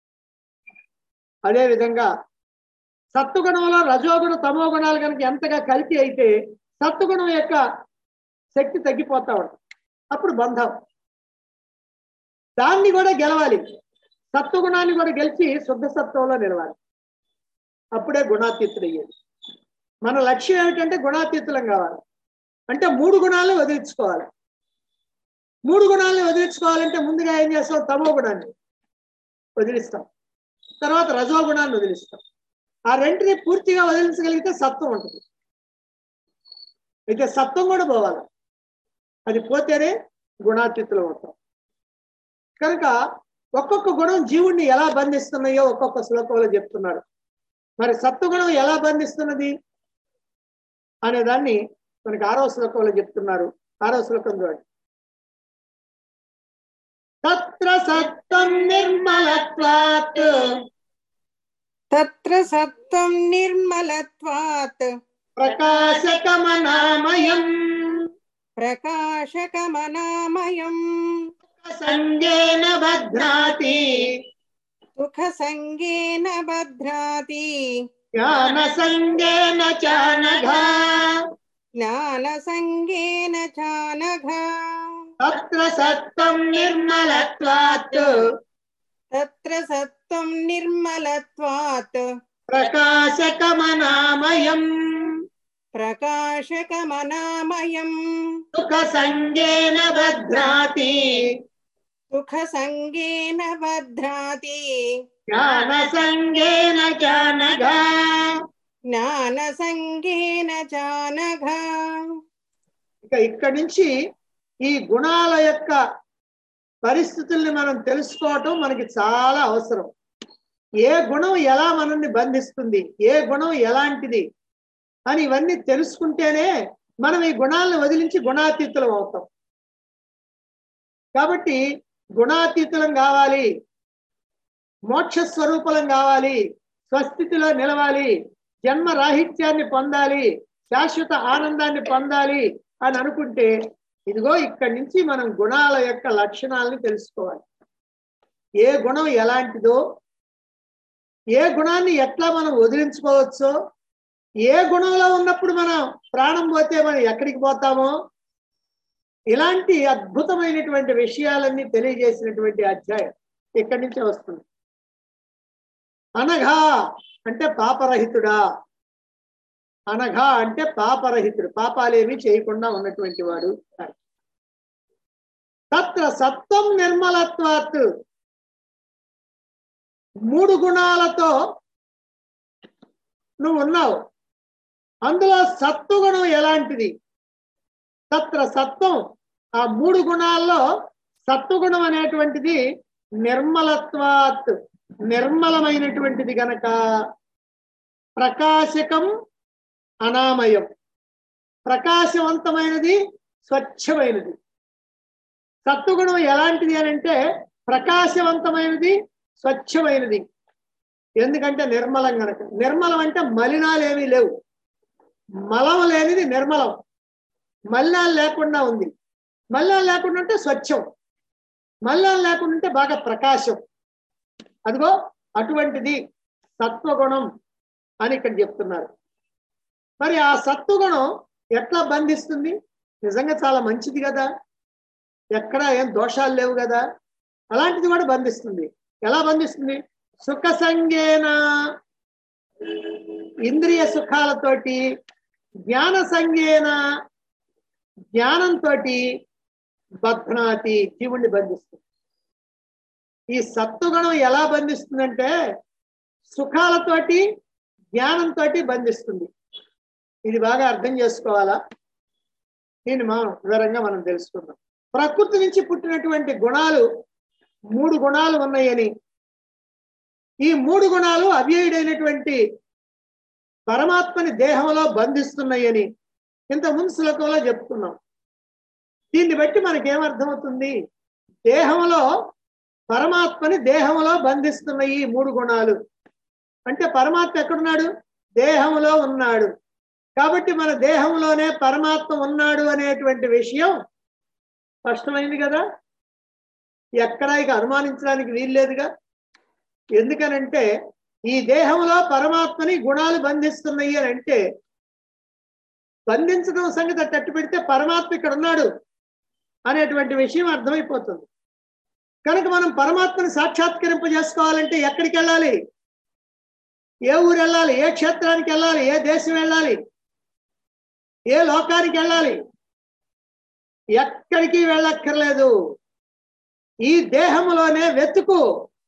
అదే విధంగా సత్వగుణంలో రజోగుణ తమో గుణాలు కనుక ఎంతగా కలిపి అయితే సత్వగుణం యొక్క శక్తి తగ్గిపోతా ఉంటుంది అప్పుడు బంధం దాన్ని కూడా గెలవాలి సత్వగుణాన్ని కూడా గెలిచి శుద్ధ సత్వంలో నిలవాలి అప్పుడే గుణాతీతుడు అయ్యేది మన లక్ష్యం ఏమిటంటే గుణాతీతులం కావాలి అంటే మూడు గుణాలను వదిలించుకోవాలి మూడు గుణాలను వదిలించుకోవాలంటే ముందుగా ఏం చేస్తాం తమో గుణాన్ని వదిలిస్తాం తర్వాత రజో గుణాన్ని వదిలిస్తాం ఆ రెంటిని పూర్తిగా వదిలించగలిగితే సత్వం ఉంటుంది అయితే సత్వం కూడా పోవాలి అది పోతేనే గుణాతీతులు అవుతాం కనుక ఒక్కొక్క గుణం జీవుణ్ణి ఎలా బంధిస్తున్నాయో ఒక్కొక్క శ్లోకంలో చెప్తున్నారు మరి సత్వగుణం ఎలా బంధిస్తున్నది అనే దాన్ని మనకి ఆరో శ్లోకంలో చెప్తున్నారు ఆరో శ్లోకం చూడండి తత్ర సత్వం నిర్మలత్వాత్ తత్ర సత్వం నిర్మలత్వాత్ ప్రకాశకమనామయం ప్రకాశకమనామయం సంగేన భద్రాతి సుఖ సంగేన భద్రాతి జ్ఞాన సంగేన చానఘా జ్ఞాన సంగేన చానఘ తత్ర సత్వం నిర్మలత్వాత్ తత్ర సత్వం నిర్మలత్వాత్ ప్రకాశకమనామయం ప్రకాశకమనామయం సుఖ సంగేన భద్రాతి సుఖ సంగేన భద్రాతి జ్ఞాన సంగేన చానఘా జ్ఞాన సంగేన చానఘ ఇక ఇక్కడి నుంచి ఈ గుణాల యొక్క పరిస్థితుల్ని మనం తెలుసుకోవటం మనకి చాలా అవసరం ఏ గుణం ఎలా మనల్ని బంధిస్తుంది ఏ గుణం ఎలాంటిది అని ఇవన్నీ తెలుసుకుంటేనే మనం ఈ గుణాలను వదిలించి గుణాతీతులం అవుతాం కాబట్టి గుణాతీతులం కావాలి మోక్ష స్వరూపులం కావాలి స్వస్థితిలో నిలవాలి జన్మ రాహిత్యాన్ని పొందాలి శాశ్వత ఆనందాన్ని పొందాలి అని అనుకుంటే ఇదిగో ఇక్కడి నుంచి మనం గుణాల యొక్క లక్షణాలను తెలుసుకోవాలి ఏ గుణం ఎలాంటిదో ఏ గుణాన్ని ఎట్లా మనం వదిలించుకోవచ్చో ఏ గుణంలో ఉన్నప్పుడు మనం ప్రాణం పోతే మనం ఎక్కడికి పోతామో ఇలాంటి అద్భుతమైనటువంటి విషయాలన్నీ తెలియజేసినటువంటి అధ్యాయం ఇక్కడి నుంచే వస్తుంది అనఘా అంటే పాపరహితుడా అనఘా అంటే పాపరహితుడు పాపాలేమి చేయకుండా ఉన్నటువంటి వాడు తత్ర సత్వం నిర్మలత్వాత్ మూడు గుణాలతో నువ్వు ఉన్నావు అందులో సత్వగుణం ఎలాంటిది తత్ర సత్వం ఆ మూడు గుణాల్లో సత్వగుణం అనేటువంటిది నిర్మలత్వాత్ నిర్మలమైనటువంటిది గనక ప్రకాశకం అనామయం ప్రకాశవంతమైనది స్వచ్ఛమైనది సత్వగుణం ఎలాంటిది అని అంటే ప్రకాశవంతమైనది స్వచ్ఛమైనది ఎందుకంటే నిర్మలం గనక నిర్మలం అంటే మలినాలు ఏమీ లేవు మలం లేనిది నిర్మలం మలినాలు లేకుండా ఉంది మలినాలు లేకుండా ఉంటే స్వచ్ఛం మలినాలు లేకుండా ఉంటే బాగా ప్రకాశం అదిగో అటువంటిది సత్వగుణం అని ఇక్కడ చెప్తున్నారు మరి ఆ సత్వగుణం ఎట్లా బంధిస్తుంది నిజంగా చాలా మంచిది కదా ఎక్కడ ఏం దోషాలు లేవు కదా అలాంటిది కూడా బంధిస్తుంది ఎలా బంధిస్తుంది సుఖ సంగేన ఇంద్రియ సుఖాలతోటి జ్ఞాన సంగేన జ్ఞానంతో బధ్నాతి జీవుణ్ణి బంధిస్తుంది ఈ సత్వగుణం ఎలా బంధిస్తుందంటే సుఖాలతోటి జ్ఞానంతో బంధిస్తుంది ఇది బాగా అర్థం చేసుకోవాలా దీన్ని మనం వివరంగా మనం తెలుసుకుందాం ప్రకృతి నుంచి పుట్టినటువంటి గుణాలు మూడు గుణాలు ఉన్నాయని ఈ మూడు గుణాలు అవ్యయుడైనటువంటి పరమాత్మని దేహంలో బంధిస్తున్నాయని ఇంత ముందు శ్లోకంలో చెప్పుకున్నాం దీన్ని బట్టి మనకేమర్థమవుతుంది దేహంలో పరమాత్మని దేహంలో బంధిస్తున్నాయి ఈ మూడు గుణాలు అంటే పరమాత్మ ఎక్కడున్నాడు దేహంలో ఉన్నాడు కాబట్టి మన దేహంలోనే పరమాత్మ ఉన్నాడు అనేటువంటి విషయం స్పష్టమైంది కదా ఎక్కడ ఇక అనుమానించడానికి వీల్లేదుగా ఎందుకనంటే ఈ దేహంలో పరమాత్మని గుణాలు బంధిస్తున్నాయి అని అంటే బంధించడం సంగతి తట్టు పెడితే పరమాత్మ ఇక్కడ ఉన్నాడు అనేటువంటి విషయం అర్థమైపోతుంది కనుక మనం పరమాత్మని సాక్షాత్కరింప చేసుకోవాలంటే ఎక్కడికి వెళ్ళాలి ఏ ఊరు వెళ్ళాలి ఏ క్షేత్రానికి వెళ్ళాలి ఏ దేశం వెళ్ళాలి ఏ లోకానికి వెళ్ళాలి ఎక్కడికి వెళ్ళక్కర్లేదు ఈ దేహములోనే వెతుకు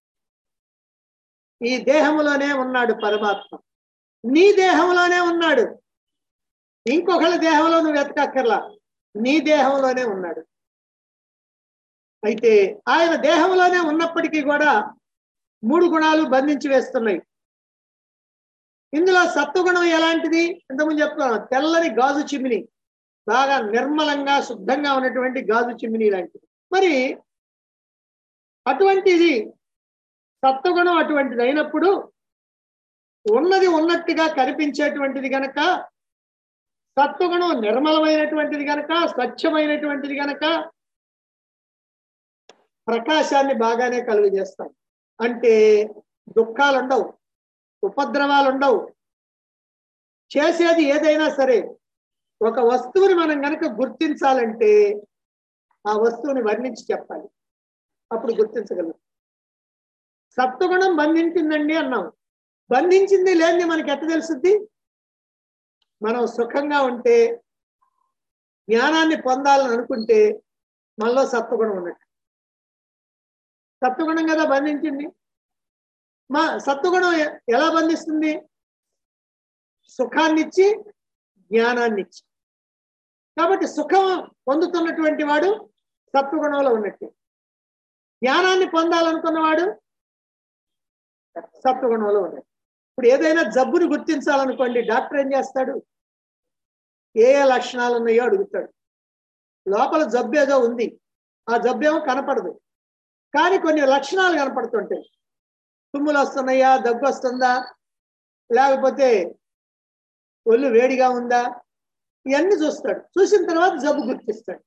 ఈ దేహములోనే ఉన్నాడు పరమాత్మ నీ దేహంలోనే ఉన్నాడు ఇంకొకళ్ళ దేహంలో నువ్వు వెతకక్కర్లా నీ దేహంలోనే ఉన్నాడు అయితే ఆయన దేహంలోనే ఉన్నప్పటికీ కూడా మూడు గుణాలు బంధించి వేస్తున్నాయి ఇందులో సత్వగుణం ఎలాంటిది ఇంతకుముందు చెప్తున్నాను తెల్లని గాజు చిమ్మిని బాగా నిర్మలంగా శుద్ధంగా ఉన్నటువంటి గాజు చిమ్మిని లాంటిది మరి అటువంటిది సత్వగుణం అటువంటిది అయినప్పుడు ఉన్నది ఉన్నట్టుగా కనిపించేటువంటిది గనక సత్వగుణం నిర్మలమైనటువంటిది గనక స్వచ్ఛమైనటువంటిది గనక ప్రకాశాన్ని బాగానే కలుగజేస్తాయి అంటే దుఃఖాలు ఉండవు ఉపద్రవాలు ఉండవు చేసేది ఏదైనా సరే ఒక వస్తువుని మనం గనక గుర్తించాలంటే ఆ వస్తువుని వర్ణించి చెప్పాలి అప్పుడు గుర్తించగలం సత్వగుణం బంధించిందండి అన్నాం బంధించింది లేని మనకి ఎట్ట తెలుసుద్ది మనం సుఖంగా ఉంటే జ్ఞానాన్ని పొందాలని అనుకుంటే మనలో సత్వగుణం ఉన్నట్టు సత్వగుణం కదా బంధించింది మా సత్వగుణం ఎ- ఎలా బంధిస్తుంది సుఖాన్నిచ్చి జ్ఞానాన్నిచ్చి కాబట్టి సుఖం పొందుతున్నటువంటి వాడు సత్వగుణంలో ఉన్నట్టు జ్ఞానాన్ని పొందాలనుకున్నవాడు సత్వగుణంలో ఉన్నాయి ఇప్పుడు ఏదైనా జబ్బుని గుర్తించాలనుకోండి డాక్టర్ ఏం చేస్తాడు ఏ ఏ లక్షణాలు ఉన్నాయో అడుగుతాడు లోపల జబ్బు ఏదో ఉంది ఆ జబ్బు ఏమో కనపడదు కానీ కొన్ని లక్షణాలు కనపడుతుంటాయి తుమ్ములు వస్తున్నాయా దగ్గు వస్తుందా లేకపోతే ఒళ్ళు వేడిగా ఉందా ఇవన్నీ చూస్తాడు చూసిన తర్వాత జబ్బు గుర్తిస్తాడు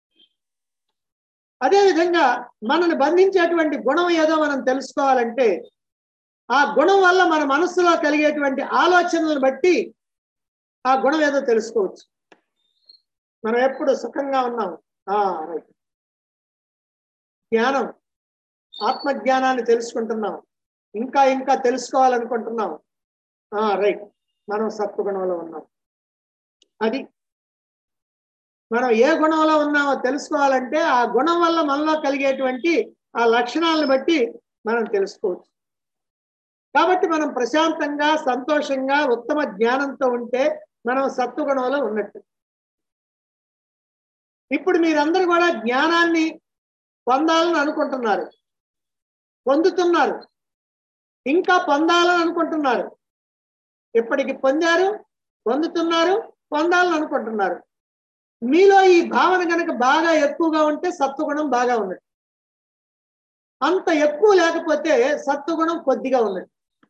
అదేవిధంగా మనల్ని బంధించేటువంటి గుణం ఏదో మనం తెలుసుకోవాలంటే ఆ గుణం వల్ల మన మనస్సులో కలిగేటువంటి ఆలోచనలను బట్టి ఆ గుణం ఏదో తెలుసుకోవచ్చు మనం ఎప్పుడు సుఖంగా ఉన్నాము ఆ రైట్ జ్ఞానం ఆత్మజ్ఞానాన్ని తెలుసుకుంటున్నాం ఇంకా ఇంకా తెలుసుకోవాలనుకుంటున్నాం ఆ రైట్ మనం సత్వగుణంలో ఉన్నాం అది మనం ఏ గుణంలో ఉన్నామో తెలుసుకోవాలంటే ఆ గుణం వల్ల మనలో కలిగేటువంటి ఆ లక్షణాలను బట్టి మనం తెలుసుకోవచ్చు కాబట్టి మనం ప్రశాంతంగా సంతోషంగా ఉత్తమ జ్ఞానంతో ఉంటే మనం సత్వగుణంలో ఉన్నట్టు ఇప్పుడు మీరందరూ కూడా జ్ఞానాన్ని పొందాలని అనుకుంటున్నారు పొందుతున్నారు ఇంకా పొందాలని అనుకుంటున్నారు ఇప్పటికి పొందారు పొందుతున్నారు పొందాలని అనుకుంటున్నారు మీలో ఈ భావన కనుక బాగా ఎక్కువగా ఉంటే సత్వగుణం బాగా ఉన్నట్టు అంత ఎక్కువ లేకపోతే సత్వగుణం కొద్దిగా ఉన్నట్టు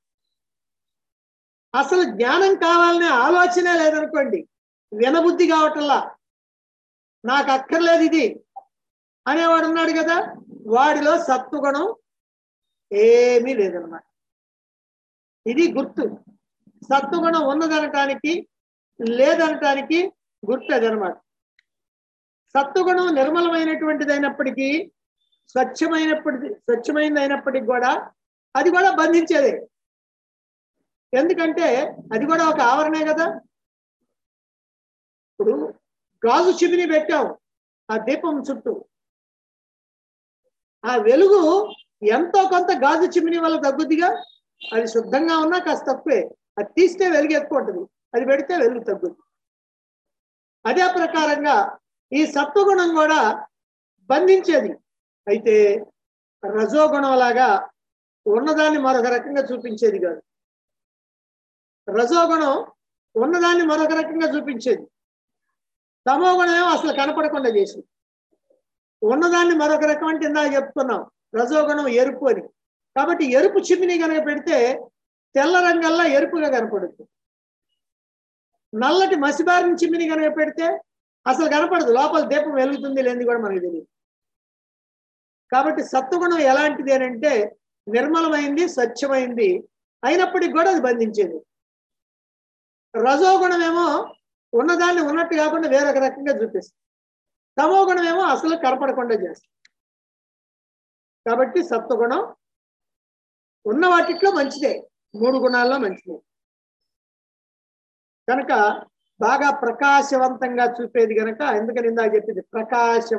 అసలు జ్ఞానం కావాలనే ఆలోచనే లేదనుకోండి వినబుద్ధి కావటంలా నాకు అక్కర్లేదు ఇది అనేవాడు ఉన్నాడు కదా వాడిలో సత్వగుణం ఏమీ లేదన్నమాట ఇది గుర్తు సత్వగుణం ఉన్నదనటానికి లేదనటానికి గుర్తు అదనమాట సత్వగుణం నిర్మలమైనటువంటిది అయినప్పటికీ స్వచ్ఛమైనప్పటికీ స్వచ్ఛమైనది అయినప్పటికీ కూడా అది కూడా బంధించేదే ఎందుకంటే అది కూడా ఒక ఆవరణే కదా ఇప్పుడు గాజు చిమిని పెట్టాం ఆ దీపం చుట్టూ ఆ వెలుగు ఎంతో కొంత గాజు చిమిని వల్ల తగ్గుద్దిగా అది శుద్ధంగా ఉన్నా కాస్త తక్కువే అది తీస్తే వెలుగు ఎక్కువ ఉంటుంది అది పెడితే వెలుగు తగ్గుద్ది అదే ప్రకారంగా ఈ సత్వగుణం కూడా బంధించేది అయితే రజోగుణం లాగా ఉన్నదాన్ని మరొక రకంగా చూపించేది కాదు రజోగుణం ఉన్నదాన్ని మరొక రకంగా చూపించేది తమోగుణం ఏమో అసలు కనపడకుండా చేసింది ఉన్నదాన్ని మరొక రకం అంటే ఇందాక చెప్పుకున్నాం రజోగుణం ఎరుపు అని కాబట్టి ఎరుపు చిమ్మిని కనుక పెడితే తెల్ల రంగల్లా ఎరుపుగా కనపడుతుంది నల్లటి మసిబారిన చిమ్మిని కనుక పెడితే అసలు కనపడదు లోపల దీపం వెలుగుతుంది లేనిది కూడా మనకు తెలియదు కాబట్టి సత్వగుణం ఎలాంటిది అని అంటే నిర్మలమైంది స్వచ్ఛమైంది అయినప్పటికీ కూడా అది బంధించేది రజోగుణం ఏమో ఉన్నదాన్ని ఉన్నట్టు కాకుండా వేరొక రకంగా చూపిస్తుంది తమో గుణం ఏమో అసలు కనపడకుండా చేస్తుంది కాబట్టి సత్వగుణం ఉన్న వాటిట్లో మంచిదే మూడు గుణాల్లో మంచిదే కనుక బాగా ప్రకాశవంతంగా చూపేది కనుక ఎందుకని ఇందాక చెప్పింది ప్రకాశం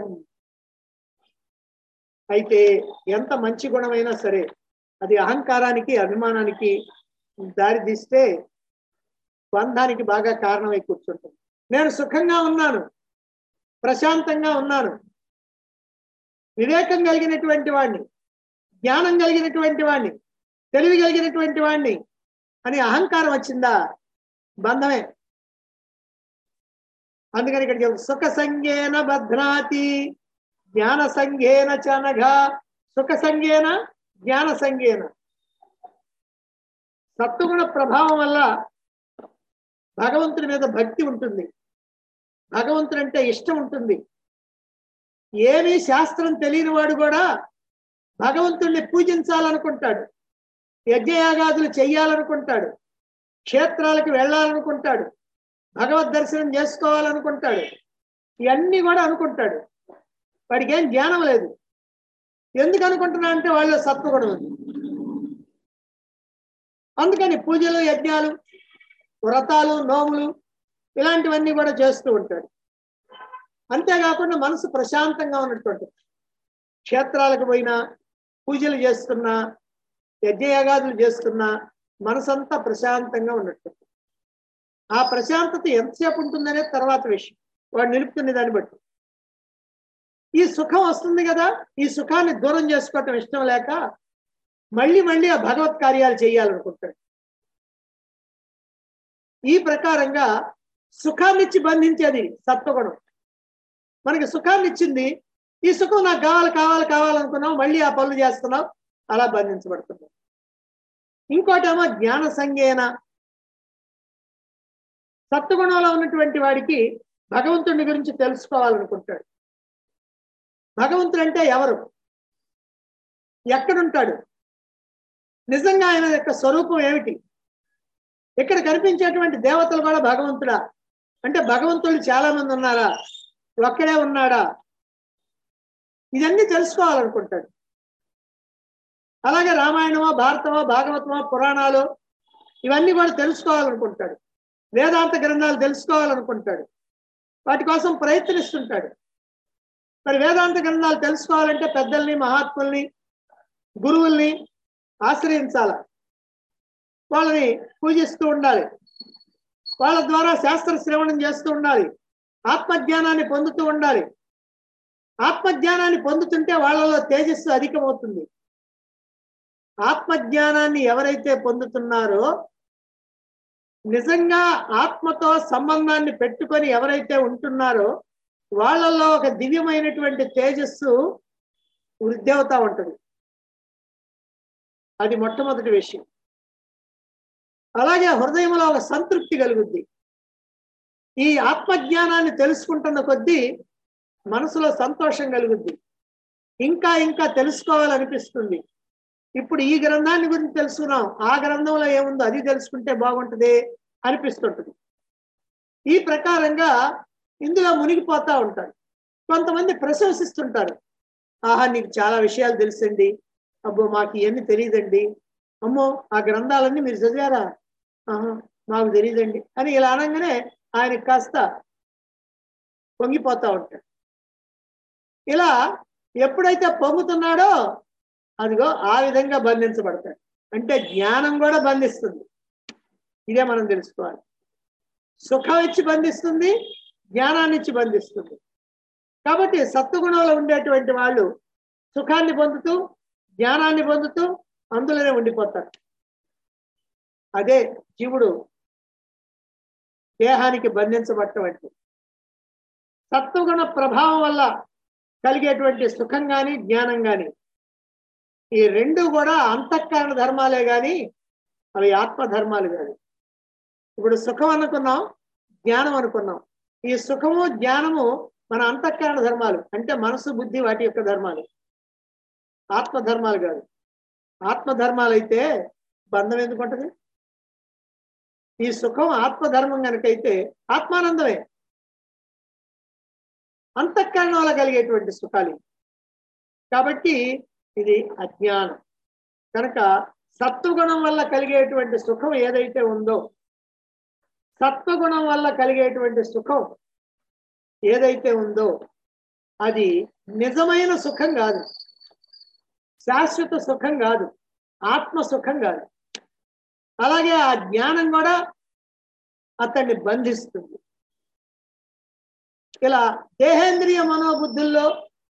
అయితే ఎంత మంచి గుణమైనా సరే అది అహంకారానికి అభిమానానికి దారి తీస్తే బంధానికి బాగా కారణమై కూర్చుంటుంది నేను సుఖంగా ఉన్నాను ప్రశాంతంగా ఉన్నాను వివేకం కలిగినటువంటి వాడిని జ్ఞానం కలిగినటువంటి వాడిని తెలివి కలిగినటువంటి వాడిని అని అహంకారం వచ్చిందా బంధమే అందుకని ఇక్కడ చెప్పు, సుఖ సంగేన బధ్నాతి జ్ఞాన సంగేన చనఘ సుఖ సంగేన జ్ఞాన సంగేన సత్వగుణ ప్రభావం వల్ల భగవంతుడి మీద భక్తి ఉంటుంది భగవంతుడు అంటే ఇష్టం ఉంటుంది ఏమీ శాస్త్రం తెలియని వాడు కూడా భగవంతుణ్ణి పూజించాలనుకుంటాడు యజ్ఞయాగాదులు చెయ్యాలనుకుంటాడు క్షేత్రాలకు వెళ్ళాలనుకుంటాడు భగవద్ దర్శనం చేసుకోవాలనుకుంటాడు ఇవన్నీ కూడా అనుకుంటాడు వాడికి ఏం జ్ఞానం లేదు ఎందుకు అనుకుంటున్నా అంటే వాళ్ళు సత్వగుణం ఉంది అందుకని పూజలు యజ్ఞాలు వ్రతాలు నోములు ఇలాంటివన్నీ కూడా చేస్తూ ఉంటాడు అంతేకాకుండా మనసు ప్రశాంతంగా ఉన్నటువంటి క్షేత్రాలకు పోయినా పూజలు చేస్తున్నా యజ్ఞయాగాదులు చేస్తున్నా మనసంతా ప్రశాంతంగా ఉన్నట్టు ఆ ప్రశాంతత ఎంతసేపు ఉంటుందనే తర్వాత విషయం వాడు నిలుపుతున్న దాన్ని బట్టి ఈ సుఖం వస్తుంది కదా ఈ సుఖాన్ని దూరం చేసుకోవటం ఇష్టం లేక మళ్ళీ మళ్ళీ ఆ భగవత్ కార్యాలు చేయాలనుకుంటాడు ఈ ప్రకారంగా సుఖాన్నిచ్చి బంధించేది సత్వగుణం మనకి సుఖాన్ని ఇచ్చింది ఈ సుఖం నాకు కావాలి కావాలి కావాలనుకున్నావు మళ్ళీ ఆ పనులు చేస్తున్నావు అలా బంధించబడుతున్నావు ఇంకోటేమో జ్ఞాన సంజ్ఞేన సత్వగుణంలో ఉన్నటువంటి వాడికి భగవంతుడి గురించి తెలుసుకోవాలనుకుంటాడు భగవంతుడు అంటే ఎవరు ఎక్కడుంటాడు నిజంగా ఆయన యొక్క స్వరూపం ఏమిటి ఇక్కడ కనిపించేటువంటి దేవతలు కూడా భగవంతుడా అంటే భగవంతుడు చాలా మంది ఉన్నారా ఒక్కడే ఉన్నాడా ఇవన్నీ తెలుసుకోవాలనుకుంటాడు అలాగే రామాయణమో భారతమో భాగవతమో పురాణాలు ఇవన్నీ కూడా తెలుసుకోవాలనుకుంటాడు వేదాంత గ్రంథాలు తెలుసుకోవాలనుకుంటాడు వాటి కోసం ప్రయత్నిస్తుంటాడు మరి వేదాంత గ్రంథాలు తెలుసుకోవాలంటే పెద్దల్ని మహాత్ముల్ని గురువుల్ని ఆశ్రయించాల వాళ్ళని పూజిస్తూ ఉండాలి వాళ్ళ ద్వారా శాస్త్ర శ్రవణం చేస్తూ ఉండాలి ఆత్మజ్ఞానాన్ని పొందుతూ ఉండాలి ఆత్మజ్ఞానాన్ని పొందుతుంటే వాళ్ళలో తేజస్సు అధికమవుతుంది ఆత్మజ్ఞానాన్ని ఎవరైతే పొందుతున్నారో నిజంగా ఆత్మతో సంబంధాన్ని పెట్టుకొని ఎవరైతే ఉంటున్నారో వాళ్ళలో ఒక దివ్యమైనటువంటి తేజస్సు వృద్ధి అవుతా ఉంటుంది అది మొట్టమొదటి విషయం అలాగే హృదయంలో ఒక సంతృప్తి కలుగుద్ది ఈ ఆత్మజ్ఞానాన్ని తెలుసుకుంటున్న కొద్దీ మనసులో సంతోషం కలుగుద్ది ఇంకా ఇంకా తెలుసుకోవాలనిపిస్తుంది ఇప్పుడు ఈ గ్రంథాన్ని గురించి తెలుసుకున్నాం ఆ గ్రంథంలో ఏముందో అది తెలుసుకుంటే బాగుంటుంది అనిపిస్తుంటుంది ఈ ప్రకారంగా ఇందులో మునిగిపోతా ఉంటారు కొంతమంది ప్రశంసిస్తుంటారు ఆహా నీకు చాలా విషయాలు తెలుసండి అబ్బో మాకు ఇవన్నీ తెలియదండి అమ్మో ఆ గ్రంథాలన్నీ మీరు చదివారా ఆహా మాకు తెలియదండి అని ఇలా అనగానే ఆయనకి కాస్త పొంగిపోతా ఉంటాడు ఇలా ఎప్పుడైతే పొంగుతున్నాడో అదిగో ఆ విధంగా బంధించబడతాడు అంటే జ్ఞానం కూడా బంధిస్తుంది ఇదే మనం తెలుసుకోవాలి సుఖం ఇచ్చి బంధిస్తుంది జ్ఞానాన్ని ఇచ్చి బంధిస్తుంది కాబట్టి సత్వగుణంలో ఉండేటువంటి వాళ్ళు సుఖాన్ని పొందుతూ జ్ఞానాన్ని పొందుతూ అందులోనే ఉండిపోతారు అదే జీవుడు దేహానికి బంధించబడటం అంటే సత్వగుణ ప్రభావం వల్ల కలిగేటువంటి సుఖం కానీ జ్ఞానం కానీ ఈ రెండు కూడా అంతఃకరణ ధర్మాలే కానీ అవి ఆత్మ ధర్మాలు కాదు ఇప్పుడు సుఖం అనుకున్నాం జ్ఞానం అనుకున్నాం ఈ సుఖము జ్ఞానము మన అంతఃకరణ ధర్మాలు అంటే మనసు బుద్ధి వాటి యొక్క ధర్మాలు ఆత్మ ధర్మాలు కాదు ఆత్మ ధర్మాలు అయితే బంధం ఎందుకు ఉంటుంది ఈ సుఖం ఆత్మధర్మం కనుకైతే ఆత్మానందమే అంతఃకరణ వల్ల కలిగేటువంటి సుఖాలు ఇవి. కాబట్టి ఇది అజ్ఞానం కనుక సత్వగుణం వల్ల కలిగేటువంటి సుఖం ఏదైతే ఉందో సత్వగుణం వల్ల కలిగేటువంటి సుఖం ఏదైతే ఉందో అది నిజమైన సుఖం కాదు శాశ్వత సుఖం కాదు ఆత్మ సుఖం కాదు అలాగే ఆ జ్ఞానం కూడా అతన్ని బంధిస్తుంది ఇలా దేహేంద్రియ మనోబుద్ధుల్లో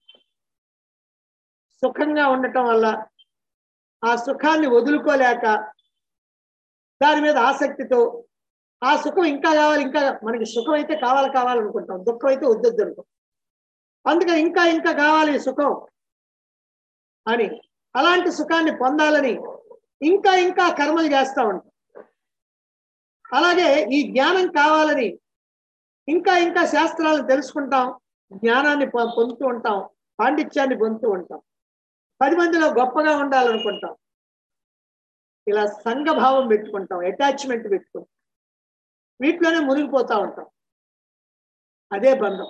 సుఖంగా ఉండటం వల్ల ఆ సుఖాన్ని వదులుకోలేక దాని మీద ఆసక్తితో ఆ సుఖం ఇంకా కావాలి ఇంకా మనకి సుఖం అయితే కావాలి కావాలనుకుంటాం దుఃఖం అయితే వద్దొద్దు అనుకుంటాం అందుకని ఇంకా ఇంకా కావాలి ఈ సుఖం అని అలాంటి సుఖాన్ని పొందాలని ఇంకా ఇంకా కర్మలు చేస్తూ ఉంటాం అలాగే ఈ జ్ఞానం కావాలని ఇంకా ఇంకా శాస్త్రాలను తెలుసుకుంటాం జ్ఞానాన్ని పొ- పొందుతూ ఉంటాం పాండిత్యాన్ని పొందుతూ ఉంటాం పది మందిలో గొప్పగా ఉండాలనుకుంటాం ఇలా సంఘభావం పెట్టుకుంటాం అటాచ్మెంట్ పెట్టుకుంటాం వీటిలోనే మునిగిపోతా ఉంటాం అదే బంధం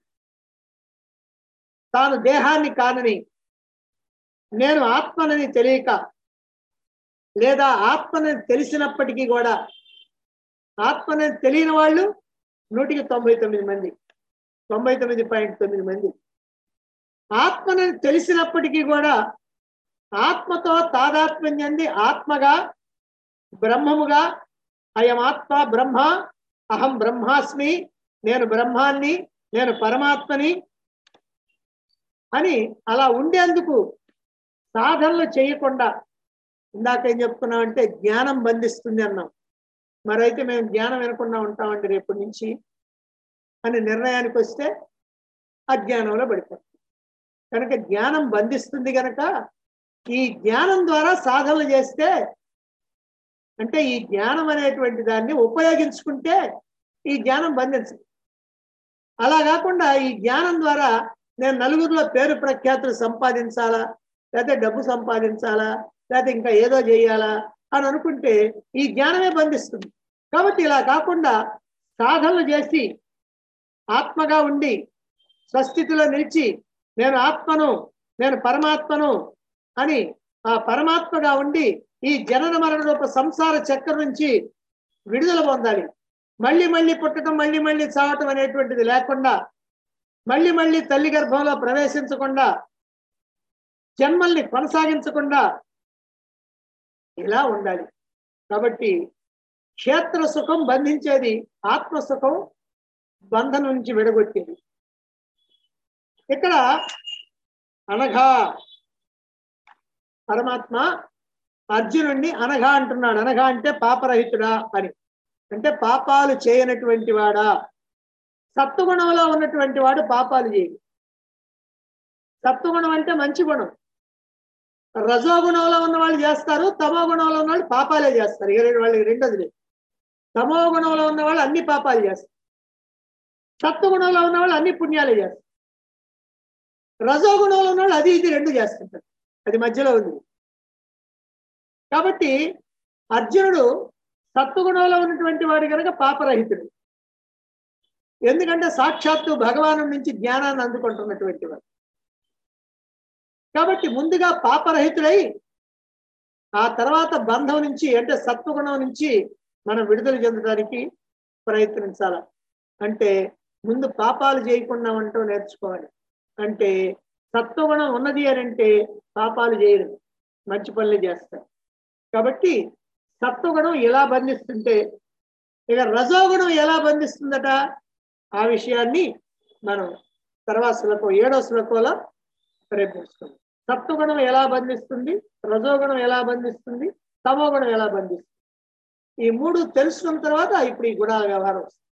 తాను దేహాన్ని కానని నేను ఆత్మనని తెలియక లేదా ఆత్మనని తెలిసినప్పటికీ కూడా ఆత్మనని తెలియని వాళ్ళు నూటికి తొంభై తొమ్మిది మంది తొంభై తొమ్మిది పాయింట్ తొమ్మిది మంది ఆత్మనని తెలిసినప్పటికీ కూడా ఆత్మతో తాదాత్మ్యం చెంది ఆత్మగా బ్రహ్మముగా అయం ఆత్మ బ్రహ్మ అహం బ్రహ్మాస్మి నేను బ్రహ్మాన్ని నేను పరమాత్మని అని అలా ఉండేందుకు సాధనలు చేయకుండా ఇందాక ఏం చెప్పుకున్నాం అంటే జ్ఞానం బంధిస్తుంది అన్నాం మరైతే మేము జ్ఞానం వినకుండా ఉంటామండి రేపటి నుంచి అని నిర్ణయానికి వస్తే అజ్ఞానంలో పడిపోతాం కనుక జ్ఞానం బంధిస్తుంది కనుక ఈ జ్ఞానం ద్వారా సాధనలు చేస్తే అంటే ఈ జ్ఞానం అనేటువంటి దాన్ని ఉపయోగించుకుంటే ఈ జ్ఞానం బంధించదు అలా కాకుండా ఈ జ్ఞానం ద్వారా నేను నలుగురిలో పేరు ప్రఖ్యాతులు సంపాదించాలా లేకపోతే డబ్బు సంపాదించాలా లేకపోతే ఇంకా ఏదో చేయాలా అని అనుకుంటే ఈ జ్ఞానమే బంధిస్తుంది కాబట్టి ఇలా కాకుండా సాధనలు చేసి ఆత్మగా ఉండి స్వస్థితిలో నిలిచి నేను ఆత్మను నేను పరమాత్మను అని ఆ పరమాత్మగా ఉండి ఈ జనన మరణ రూప సంసార చక్రం నుంచి విడుదల పొందాలి మళ్ళీ మళ్ళీ పుట్టడం మళ్ళీ మళ్ళీ చావటం అనేటువంటిది లేకుండా మళ్ళీ మళ్ళీ తల్లి గర్భంలో ప్రవేశించకుండా జన్మల్ని కొనసాగించకుండా ఇలా ఉండాలి కాబట్టి క్షేత్ర సుఖం బంధించేది ఆత్మ సుఖం బంధం నుంచి విడగొట్టేది ఇక్కడ అనఘా పరమాత్మ అర్జునుడిని అనఘా అంటున్నాడు అనఘా అంటే పాపరహితుడా అని అంటే పాపాలు చేయనటువంటి వాడా సత్వగుణంలో ఉన్నటువంటి వాడు పాపాలు చేయడు సత్వగుణం అంటే మంచి గుణం రజోగుణంలో ఉన్న వాళ్ళు చేస్తారు తమో గుణంలో ఉన్న వాళ్ళు పాపాలే చేస్తారు ఇక వాళ్ళకి రెండోది లేదు తమో గుణంలో ఉన్న వాళ్ళు అన్ని పాపాలు చేస్తారు సత్వగుణంలో ఉన్న వాళ్ళు అన్ని పుణ్యాలే చేస్తారు రజోగుణంలో ఉన్న వాళ్ళు అది ఇది రెండు చేస్తుంటారు అది మధ్యలో ఉంది కాబట్టి అర్జునుడు సత్వగుణంలో ఉన్నటువంటి వాడు కనుక పాపరహితుడు ఎందుకంటే సాక్షాత్తు భగవాను నుంచి జ్ఞానాన్ని అందుకుంటున్నటువంటి వాడు కాబట్టి ముందుగా పాపరహితుడై ఆ తర్వాత బంధం నుంచి అంటే సత్వగుణం నుంచి మనం విడుదల చెందడానికి ప్రయత్నించాల అంటే ముందు పాపాలు చేయకుండా ఉండటం నేర్చుకోవాలి అంటే సత్వగుణం ఉన్నది అని అంటే పాపాలు చేయరు మంచి పనులు చేస్తారు కాబట్టి సత్వగుణం ఎలా బంధిస్తుంటే ఇక రజోగుణం ఎలా బంధిస్తుందట ఆ విషయాన్ని మనం తర్వాత శ్లోకం ఏడో శ్లోకంలో ప్రయత్నిస్తుంది సత్వగుణం ఎలా బంధిస్తుంది రజోగుణం ఎలా బంధిస్తుంది తమోగుణం ఎలా బంధిస్తుంది ఈ మూడు తెలుసుకున్న తర్వాత ఇప్పుడు ఈ గుణాల వ్యవహారం వస్తుంది